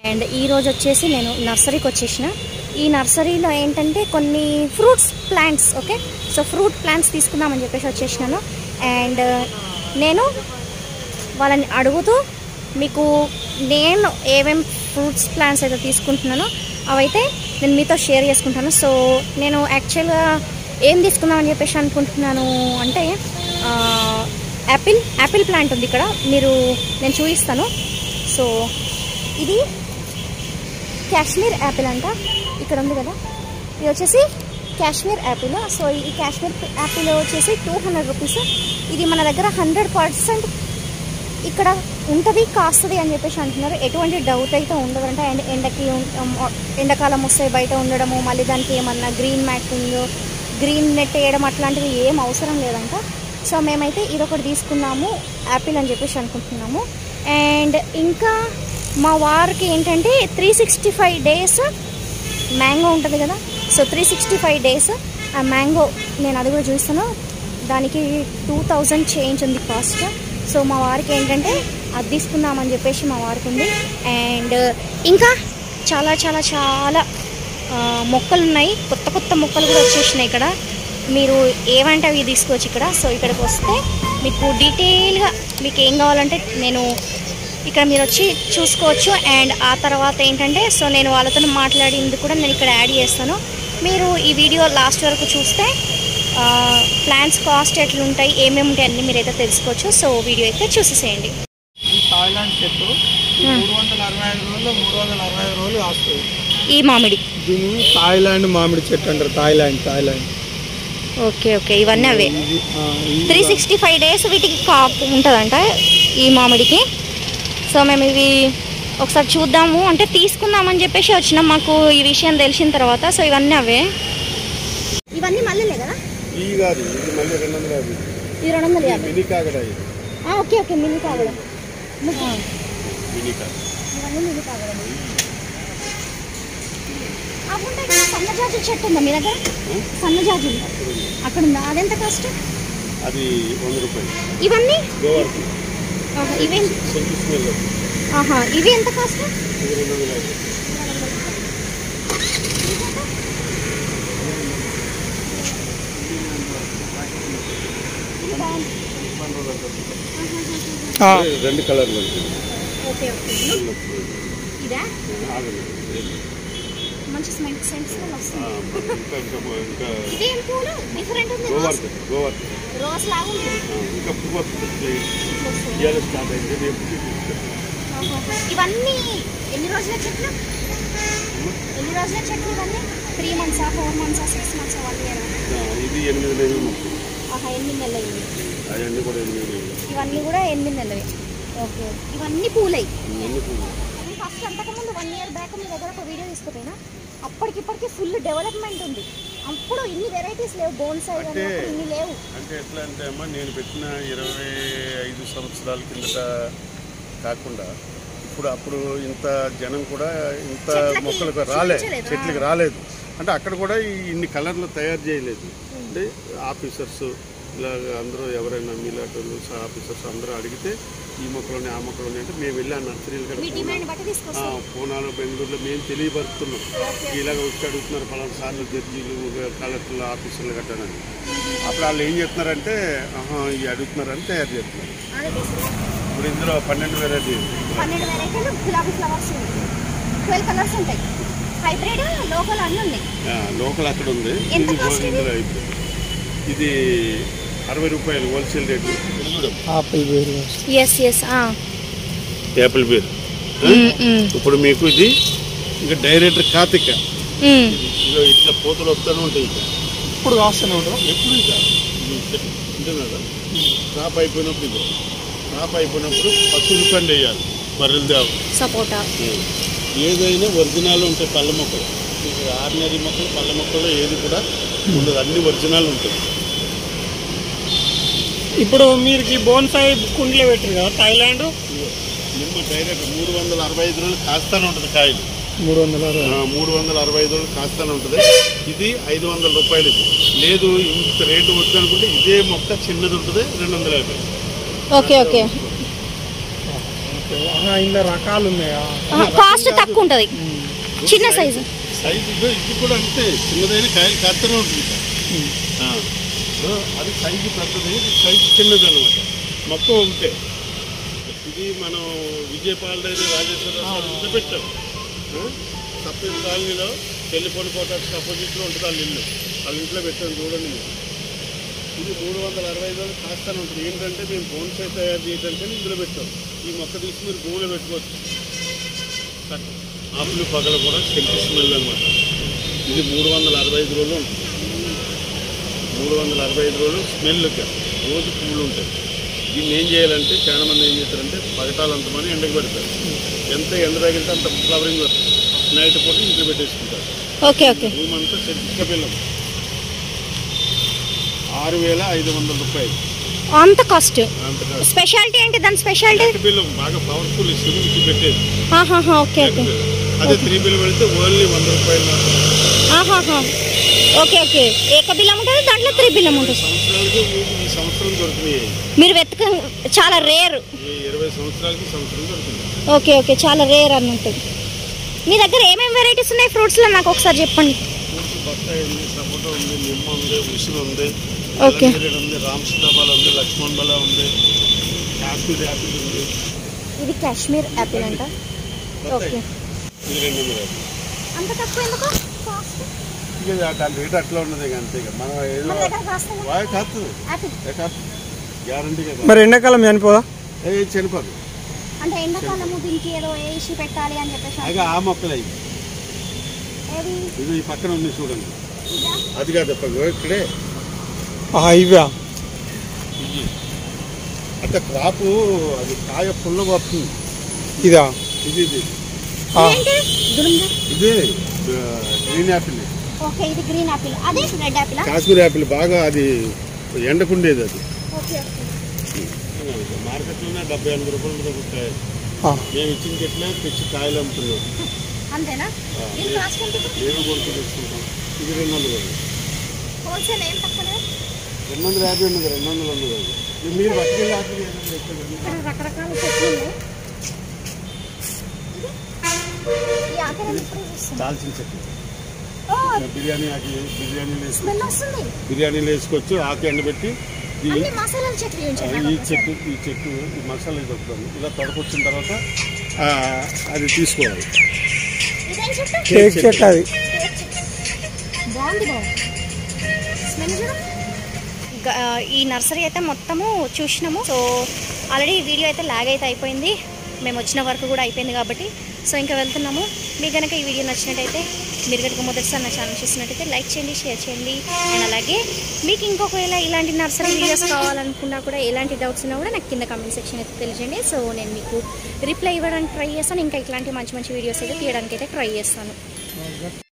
And ఈ రోజు వచ్చేసి నేను నర్సరీకి వచ్చేసిన ఈ నర్సరీలో ఏంటంటే కొన్ని fruits plants okay so fruit plants తీసుకుందామని చెప్పేసి వచ్చేసినాను అండ్ నేను వాళ్ళని అడుగుతూ మీకు నేను ఏమేం ఫ్రూట్స్ ప్లాంట్స్ అయితే తీసుకుంటున్నానో అవైతే నేను మీతో షేర్ చేసుకుంటాను సో నేను యాక్చువల్గా ఏం తీసుకుందామని చెప్పేసి అనుకుంటున్నాను అంటే ఆ, యాపిల్ యాపిల్ ప్లాంట్ ఉంది ఇక్కడ మీరు నేను చూపిస్తాను సో ఇది కాశ్మీర్ యాపిల్ అంట ఇక్కడ ఉంది కదా ఇది వచ్చేసి కాశ్మీర్ యాపిల్ సో ఈ కాశ్మీర్ యాపిల్ వచ్చేసి టూ హండ్రెడ్ రూపీస్ ఇది మన దగ్గర హండ్రెడ్ పర్సెంట్ ఇక్కడ ఉంటుంది కాస్తుంది అని చెప్పేసి అంటున్నారు ఎటువంటి డౌట్ అయితే ఉండదంట అండ్ ఎండకి ఉం- ఎండాకాలం వస్తే బయట ఉండడము మళ్ళీ దానికి ఏమన్నా గ్రీన్ మ్యాటింగ్ గ్రీన్ నెట్ వేయడం అట్లాంటివి ఏం అవసరం లేదంట సో మేమైతే ఇదొకటి తీసుకున్నాము యాపిల్ అని చెప్పేసి అనుకుంటున్నాము అండ్ ఇంకా మా వారికి ఏంటంటే three sixty five days mango ఉంటుంది కదా so three sixty five days ఆ మ్యాంగో నేను అది కూడా చూస్తాను దానికి టూ థౌజండ్ చేంజ్ ఉంది కాస్ట్ సో మా వారికి ఏంటంటే అది తీసుకుందామని చెప్పేసి మా వారికి ఉంది అండ్ ఇంకా చాలా చాలా చాలా ఆ, మొక్కలు ఉన్నాయి కొత్త కొత్త మొక్కలు కూడా వచ్చేసినాయి ఇక్కడ మీరు ఏమంటే అవి తీసుకోవచ్చు ఇక్కడ సో ఇక్కడికి వస్తే మీకు డీటెయిల్గా మీకు ఏం కావాలంటే నేను ఇక్కడ మీరు వచ్చి చూసుకోవచ్చు అండ్ ఆ తర్వాత ఏంటంటే సో నేను వాళ్ళతో మాట్లాడింది కూడా నేను ఇక్కడ యాడ్ చేస్తాను మీరు ఈ వీడియో లాస్ట్ వరకు చూస్తే ప్లాన్స్ కాస్ట్ ఎట్లుంటాయి ఏమేమి ఉంటాయి అన్నీ మీరైతే తెలుసుకోవచ్చు సో వీడియో అయితే చూసేసేయండి ఈ థాయిలాండ్ చెట్టు ఈ మూడు వందల అరవై ఐదు రోజులు మూడు వందల అరవై ఐదు రోజులు కాస్తుంది ఈ మామిడి దీన్ని థాయిలాండ్ మామిడి చెట్టు అంటారు థాయిలాండ్ థాయిలాండ్ ఓకే ఓకే ఇవన్నీ అవే ఇది ఆ, ఇది త్రీ సిక్స్టీ ఫైవ్ డేస్ వీటికి కాపు ఉంటుందంట ఈ మామిడికి సో మేము ఇవి ఒకసారి చూద్దాము అంటే తీసుకుందామని చెప్పేసి వచ్చినాం మాకు ఈ విషయం తెలిసిన తర్వాత సో ఇవన్నీ అవే ఇవన్నీ మళ్ళీలే కదా ఈ కాదు ఇది మళ్ళీ రెండు వందల యాభై ఇది రెండు వందల యాభై మినీ కాకడ ఇది ఆ, ఓకే ఓకే మినీ కాగడం మినీ కాకడ ఇవన్నీ మినీ కాగడం అప్పుడు సన్నజాజుల చెట్టు ఉందా మీ దగ్గర సన్నజాజులు అక్కడ ఉందా అదెంత కాస్ట్ అది వంద రూపాయలు ఇవన్నీ గోవర్కి ఆహా, ఇవి సెంటు స్మెల్ ఆహా ఇవి ఎంత కాస్ట్ ఇది రెండు వందల యాభై రెండు కలర్లు ఉంటుంది ఓకే ఓకే ఇదా మంచి స్మెల్ సెంట్ స్మెల్ వస్తుంది ఇంకా ఇంకా ఇంకా ఇదేం పూలు డిఫరెంట్ ఉంది రోజ్ గోవర్క్ గోవర్క్ రోజ్ లాగా ఉంటుంది ఇంకా పువ్వు వస్తుంది ఇట్లా వస్తుంది. ఇవాళ స్టార్ట్ అయింది రేపు తీసుకొస్తాను. ఆహా. ఇవన్నీ ఎన్ని రోజుల చెట్లు ఎన్ని రోజుల చెట్లు ఇవన్నీ త్రీ మంత్సా ఫోర్ మంత్సా సిక్స్ మంత్సా వన్ ఇయర్ ఆ, ఇది ఎనిమిది నెలలు మొత్తం ఆహా ఎనిమిది నెలలు ఇవి. అవన్నీ కూడా ఎనిమిది నెలలు ఇవన్నీ కూడా ఎనిమిది నెలవి ఓకే ఇవన్నీ పూలై అన్ని పువ్వులు నేను ఫస్ట్ అంతకుముందు వన్ ఇయర్ బ్యాక్ మీ దగ్గర ఒక వీడియో తీసుకుపోయినా అప్పటికిప్పటికి ఫుల్ డెవలప్మెంట్ ఉంది అప్పుడు ఇన్ని వెరైటీస్ లేవు బోన్సాయి కానీ అంటే- అప్పుడు ఇన్ని లేవు అంటే ఎట్లా అంటే అమ్మా నేను పెట్టిన ఇరవై ఐదు సంవత్సరాల కిందట కాకుండా ఇప్పుడు అప్పుడు ఇంత జనం కూడా ఇంత చెట్లకి మొక్కలకు రాలే చూపించలేదు. చెట్లకి రాలేదు అంటే అక్కడ కూడా ఈ ఇన్ని కలర్లు తయారు చేయలేదు అంటే ఆఫీసర్స్ ఇలా అందరూ ఎవరైనా మీలాటోళ్ళు ఆఫీసర్స్ అందరూ అడిగితే ఈ మొక్కలోనే ఆ మొక్కలోనే అంటే మేము వెళ్ళి ఆ నర్సరీలు మీ కూడా డిమాండ్ బట్టి ఆ, తీసుకొస్తాం పూనాలో బెంగళూరులో మేము తెలియపరుస్తున్నాం ఇలాగ వచ్చి అడుగుతున్నారు పలానా సార్లు జడ్జీలు కలెక్టర్లు ఆఫీసర్లు కట్టానని అప్పుడు వాళ్ళు ఏం చెప్తున్నారంటే ఆహా ఇవి అడుగుతున్నారని తయారు చేస్తున్నారు అదే తీసుకున్నాం. ఇప్పుడు ఇందులో పన్నెండు వెరైటీ పన్నెండు వెరైటీలు గులాబీ ఫ్లవర్స్ ఉన్నాయి ట్వెల్వ్ కలర్స్ ఉంటాయి హైబ్రిడ్ లోకల్ అన్నీ ఉన్నాయి లోకల్ అక్కడ ఉంది ఎంత ఇది కాస్ట్ ఇది? ఇందులో అయిపోయింది ఇది అరవై రూపాయలు హోల్సేల్ రేటు ఆపిల్ బేరు ఎస్ ఎస్ యాపిల్ బీర్ ఇప్పుడు మీకు ఇది ఇంకా డైరెక్టర్ కాతిక ఇదిగో ఇట్లా పూతలు వస్తూనే ఉంటాయి ఇక ఇప్పుడు కాస్తూనే ఉంటాం ఎప్పుడు ఇక ఇది చెట్టు ఉంటున్నదా క్రాప్ అయిపోయినప్పుడు ఇదో క్రాప్ అయిపోయినప్పుడు పసుపు కండి వేయాలి బర్రెలు దేవ సపోటా ఏదైనా ఒరిజినల్ ఉంటాయి పళ్ళ మొక్కలు మీకు ఆర్డినరీ మొక్కలు పళ్ళ మొక్కలు ఏది కూడా ఉండదు అన్ని ఒరిజినల్ ఉంటుంది ఇప్పుడు మీరు ఈ బోన్సాయి కుండలో పెట్టారు కదా థాయిలాండ్ ఇదిగో నిమ్మ డైరెక్ట్ మూడు వందల అరవై ఐదు రోజులు కాస్తానే ఉంటుంది కాయలు మూడు వందల అరవై ఆ, మూడు వందల అరవై ఐదు రోజులు కాస్తానే ఉంటుంది ఇది ఐదు వందల రూపాయలు ఇది లేదు ఇంత రేటు వద్దు అనుకుంటే ఇదే మొక్క చిన్నది ఉంటుంది రెండు వందల యాభై ఓకే ఓకే ఓకే ఆహా, ఇందులో రకాలు ఉన్నాయా కాస్ట్ తక్కువ ఉంటుంది చిన్న సైజు సైజు ఇదో ఇది కూడా అంతే చిన్నదైన కాయలు కత్తనే ఉంటుంది ఇక. ఆ. సో అది సైజు పెద్దది ఇది సైజు చిన్నది అనమాట మొత్తం ఉంటే ఇది మనం విజయపాల్ డైరీ రాజేశ్వర సార్ ఇంట్లో పెట్టాం సప్తీస్ కాలనీలో పెళ్లిపల్లి కోటాక్స్ అపోజిట్లో ఉంటుంది వాళ్ళ ఇల్లు వాళ్ళ ఇంట్లో పెట్టాం చూడండి మీరు. ఇది మూడు వందల అరవై ఐదు రోజులు కాస్తానే ఉంటుంది ఏంటంటే మేము బోన్సై తయారు చేయడానికి ఇందులో పెట్టాం ఈ మొక్క తీసి మీరు భూమిలో పెట్టుకోవచ్చు ఆకులు పగలు కూడా శంకి స్మెల్ అనమాట ఇది మూడు వందల అరవై ఐదు రోజులు ఉంటుంది మూడు వందల అరవై ఐదు రోజులు స్మెల్ రోజు పువ్వులు ఉంటాయి దీన్ని ఏం చేయాలంటే చాలా మంది ఏం చేస్తారంటే పగటాలంత మంది ఎండకు పెడతారు ఎంత ఎండ తగిలితే అంత ఫ్లవరింగ్ వస్తుంది నైట్ పూట ఇంట్లో పెట్టేసుకుంటారు ఓకే ఓకే రూమ్ అంతా చెక్క బెల్లం ఆరు వేల ఐదు వందల రూపాయలు అంత కాస్ట్ అంతగా స్పెషాలిటీ ఏంటి దాని స్పెషాలిటీ చెక్క బెల్లం బాగా పవర్ఫుల్ ఇస్తుంది ఇది పెట్టేది ఆహాహా ఓకే ఓకే అదే త్రీ బిల్ పెడితే ఓన్లీ వంద రూపాయలు మాత్రమే. ఆహాహా ఓకే ఓకే ఏక బిల్లం ఉంటుంది దాంట్లో త్రీ బిల్లం ఉంటుంది సంవత్సరాలకి మీకు ఈ సంవత్సరం దొరుకుతున్నాయి మీరు వెతక చాలా రేర్ ఈ ఇరవై సంవత్సరాలకి సంవత్సరం దొరుకుతుంది ఓకే ఓకే చాలా రేర్ అన్నట్టు మీ దగ్గర ఏమేమి వెరైటీస్ ఉన్నాయి ఫ్రూట్స్లో నాకు ఒకసారి చెప్పండి ఫ్రూట్స్ బత్తాయి ఉంది సపోటా ఉంది నిమ్మ ఉంది ఉసిరి ఉంది ఓకే. ఎలమీరేడు ఉంది రామ్ సీతాఫలం ఉంది లక్ష్మణ్ బల ఉంది కాశ్మీర్ యాపిల్ ఉంది ఇది కాశ్మీర్ యాపిల్ అంట ఓకే ఇది రెండు వందలు అంత తక్కువ ఎందుకు కాస్ట్ ఇక దాని రేట్ అట్లా ఉన్నది ఇక అంతే ఇక మనం ఏదో మన దగ్గర కాస్ట్ ఎంత? బాగా కాదు యాపిల్ కాదు గ్యారంటీగా కాదు మరి ఎండాకాలం చనిపోదా ఏ చనిపోదు అంటే ఎండాకాలము దీనికి ఏదో వేసి పెట్టాలి అని చెప్పేసి అలాగే ఆ మొక్కలు అవి ఏది ఇది ఈ పక్కన ఉంది చూడండి ఇదా? అది కాదు అప్ప ఇక్కడే ఆహా, ఇవా ఇది అంటే క్రాపు అది కాయ ఫుల్ వస్తుంది ఇదా ఇది ఇది ఆ, ఏంటి దురుందా ఇదే ఆ, గ్రీన్ యాపిల్ ఓకే ఇది గ్రీన్ యాపిల్ అదే రెడ్ యాపిల్ కాశ్మీర్ యాపిల్ బాగా అది ఎండకుండేది అది ఓకే మార్కెట్లోనే డెబ్బై ఎనభై రూపాయలు దొరుకుతాయి ఆ, మేము ఇచ్చిన చెట్లే తెచ్చి కాయలు అమ్ముతున్నాం అంతేనా ఆ, దీని కాస్ట్ ఎంత మేము కొనుక్కు తెచ్చుకుంటాం ఇది రెండు వందలు అది. హోల్సేల్ ఏం తక్కువ రెండు వందల యాభై ఉన్నది రెండు వందలు ఉన్నది అది. ఇది మీరు పట్టుకెళ్ళి ఆకులు ఏదైనా తెచ్చుకోండి. ఇక్కడ రకరకాల చెట్లు ఉన్నాయి ఇది? ఈ ఆకలి ఎప్పుడు చూస్తాం దాల్చిన చెట్టు ఓ బిర్యానీ ఆకి బిర్యానీలు వేసుకో స్మెల్ వస్తుంది బిర్యానీలు వేసుకోవచ్చు ఆకు ఎండబెట్టి ఈ అన్ని మసాలాల చెట్లు ఆ, ఉంచారు ఈ చెట్టు ఈ చెట్టు ఈ మసాలా దొరుకుతుంది ఇలా తొడకొచ్చిన తర్వాత ఆ, అది తీసుకోవాలి ఇదేం చెట్టు కేక్ చెట్టు అది బాగుంది బాబు స్మెల్ చూడు ఈ నర్సరీ అయితే మొత్తము చూసినాము సో ఆల్రెడీ వీడియో అయితే లాగ్ అయితే అయిపోయింది మేము వచ్చిన వర్క్ కూడా అయిపోయింది కాబట్టి సో ఇంకా వెళ్తున్నాము మీకు కనుక ఈ వీడియో నచ్చినట్టయితే మీరు కనుక మొదటిసారి నా ఛానల్ చూసినట్టయితే లైక్ చేయండి షేర్ చేయండి అండ్ అలాగే మీకు ఇంకొకవేళ ఇలాంటి నర్సరీ వీడియోస్ కావాలనుకున్నా కూడా ఎలాంటి డౌట్స్ ఉన్నా కూడా నాకు కింద కామెంట్ సెక్షన్ అయితే తెలియజేయండి సో నేను మీకు రిప్లై ఇవ్వడానికి ట్రై చేస్తాను ఇంకా ఇట్లాంటి మంచి మంచి వీడియోస్ అయితే తీయడానికి అయితే ట్రై చేస్తాను